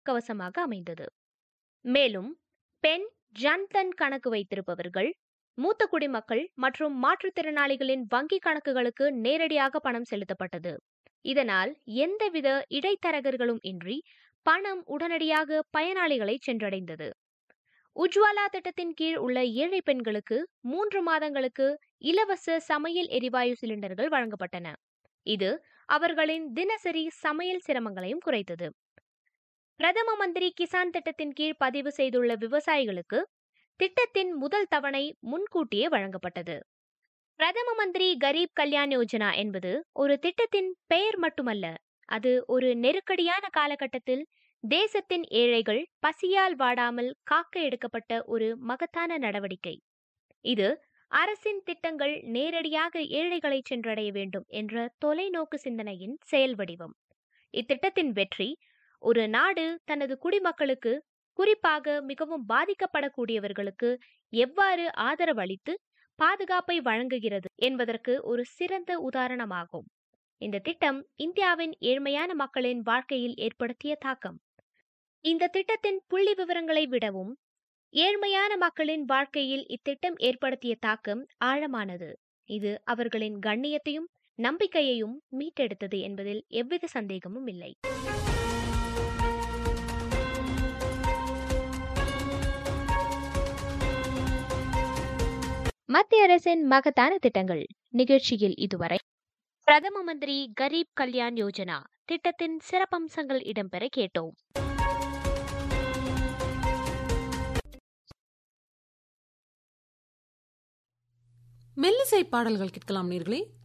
கவசமாக அமைந்தது மேலும் பெண் ஜன்தன் கணக்கு வைத்திருப்பவர்கள் மூத்த குடிமக்கள் மற்றும் மாற்றுத்திறனாளிகளின் வங்கி கணக்குகளுக்கு நேரடியாக பணம் செலுத்தப்பட்டது இதனால் எந்தவித இடைத்தரகர்களும் இன்றி பணம் உடனடியாக பயனாளிகளை சென்றடைந்தது உஜ்வாலா திட்டத்தின் கீழ் உள்ள ஏழை பெண்களுக்கு மூன்று மாதங்களுக்கு இலவச சமையல் எரிவாயு சிலிண்டர்கள் வழங்கப்பட்டன இது அவர்களின் தினசரி சமையல் சிரமங்களையும் குறைத்தது பிரதம மந்திரி கிசான் திட்டத்தின் கீழ் பதிவு செய்துள்ள விவசாயிகளுக்கு திட்டத்தின் முதல் தவணை முன்கூட்டியே வழங்கப்பட்டது பிரதம மந்திரி கரீப் கல்யாண் யோஜனா என்பது ஒரு திட்டத்தின் பெயர் மட்டுமல்ல அது ஒரு நெருக்கடியான காலகட்டத்தில் தேசத்தின் ஏழைகள் பசியால் வாடாமல் காக்க எடுக்கப்பட்ட ஒரு மகத்தான நடவடிக்கை இது அரசின் திட்டங்கள் நேரடியாக ஏழைகளை சென்றடைய வேண்டும் என்ற தொலைநோக்கு சிந்தனையின் செயல் வடிவம் இத்திட்டத்தின் வெற்றி ஒரு நாடு தனது குடிமக்களுக்கு குறிப்பாக மிகவும் பாதிக்கப்படக்கூடியவர்களுக்கு எவ்வாறு ஆதரவளித்து பாதுகாப்பை வழங்குகிறது என்பதற்கு ஒரு சிறந்த உதாரணமாகும் இந்த திட்டம் இந்தியாவின் ஏழ்மையான மக்களின் வாழ்க்கையில் ஏற்படுத்திய தாக்கம் இந்த திட்டத்தின் புள்ளி விவரங்களை விடவும் ஏழ்மையான மக்களின் வாழ்க்கையில் இத்திட்டம் ஏற்படுத்திய தாக்கம் ஆழமானது இது அவர்களின் கண்ணியத்தையும் நம்பிக்கையையும் மீட்டெடுத்தது என்பதில் எவ்வித சந்தேகமும் இல்லை மத்திய அரசின் மகத்தான திட்டங்கள் நிகழ்ச்சியில் இதுவரை பிரதம மந்திரி கரீப் கல்யாண் யோஜனா திட்டத்தின் சிறப்பம்சங்கள் இடம்பெற கேட்டோம் மெல்லிசை பாடல்கள் கேட்கலாம் நேர்களே